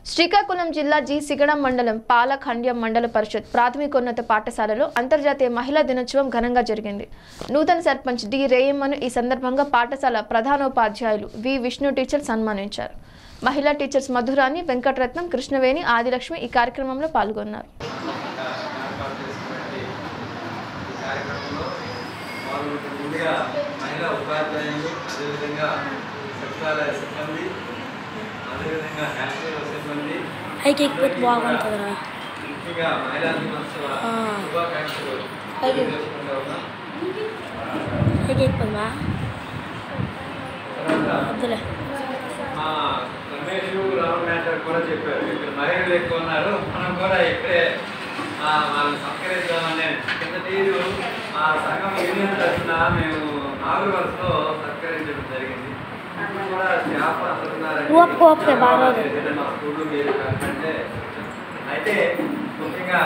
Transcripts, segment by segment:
శ్రీకాకుళం జిల్లా జి సిగడం మండలం పాలఖండ్యం మండల పరిషత్ ప్రాథమికోన్నత పాఠశాలలో అంతర్జాతీయ మహిళా దినోత్సవం ఘనంగా జరిగింది నూతన సర్పంచ్ డి రేయమ్మను ఈ సందర్భంగా పాఠశాల ప్రధానోపాధ్యాయులు వి విష్ణు టీచర్ సన్మానించారు మహిళా టీచర్స్ మధురాని వెంకటరత్నం కృష్ణవేణి ఆదిలక్ష్మి ఈ కార్యక్రమంలో పాల్గొన్నారు ఏర్పాటు చేసినటువంటి ఈ కార్యక్రమంలో వాళ్ళు ముందుగా మహిళా ఉపాధ్యాయులు అదేవిధంగా సచివాలయ సిబ్బంది అదేవిధంగా హ్యాపీలో సిబ్బంది పైకి ఎక్కిపోతే బాగుంటుందిరా ముఖ్యంగా మహిళా దినోత్సవ ఆ. శుభాకాంక్షలు పైకి. తెలియజేసుకుంటా ఉన్నాం పైకి ఎక్కిపోతుందా తర్వాత వద్దులే మా రమేష్ రామ్ మేటర్ కూడా చెప్పారు ఇక్కడ మహిళలు ఎక్కువ ఉన్నారు మనం కూడా ఇక్కడే ఆ, వాళ్ళని సత్కరిద్దామని కింద తీరు ఆ సంఘం యూనియన్ తరఫున మేము నాలుగు వరుసలో సత్కరించడం జరిగింది ఇప్పుడు కూడా చేప అందుతున్నారండి. ఓపిక, ఓపిక, బాగా రోజు. ఏదైనా మా స్కూల్లో మీరు అంటే అయితే ముఖ్యంగా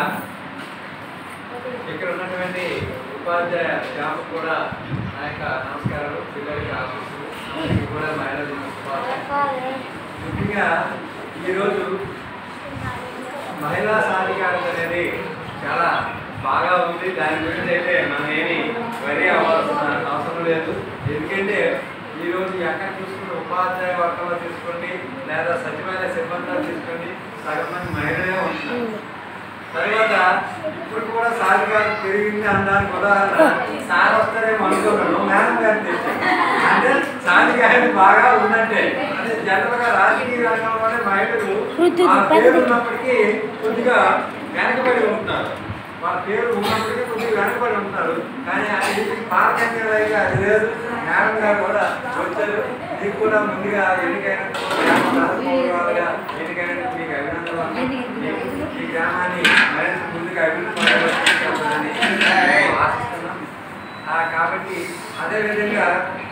ఇక్కడ ఉన్నటువంటి ఉపాధ్యాయ స్టాఫ్ కూడా నా యొక్క నమస్కారాలు పిల్లలకి ఆశిస్తులు అందరికీ కూడా మహిళా దినోత్సవాలు ముఖ్యంగా ఈరోజు మహిళా సాధికారత అనేది చాలా బాగా ఉంది దాని గురించి అయితే మనం ఏమి వరి అవ్వాల్సిన అవసరం లేదు ఎందుకంటే ఈరోజు ఎక్కడ చూసుకుంటే ఉపాధ్యాయ వర్గంలో తీసుకోండి లేదా సచివాలయ సిబ్బందిలో తీసుకోండి సగం మంది మహిళలే ఉంటున్నారు తర్వాత ఇప్పుడు కూడా సాధికారత పెరిగింది అనడానికి ఉదాహరణ సార్ వస్తారేమో అనుకోగలను మేడం గారిని తెచ్చాను అంటే సాధికారత బాగా ఉందంటే అంటే జనరల్ గా రాజకీయ రంగంలోనే మహిళలు వృద్ధి ఆ పెద్ద పేరు ఉన్నప్పటికీ కొద్దిగా వెనకబడి ఉంటున్నారు వాళ్ళ పేరు ఉన్నప్పటికీ కొద్దిగా వెనకబడి ఉంటున్నారు కానీ అది పారకంగా అది లేదు మేడం గారు కూడా వచ్చారు మీకు కూడా ముందుగా ఎన్నికైన ఎన్నికైన మీకు అభినందనలు ఈ గ్రామాన్ని మరింత ముందుగా అభివృద్ధి పరచాలని ఆశిస్తున్నాం ఆ, కాబట్టి అదేవిధంగా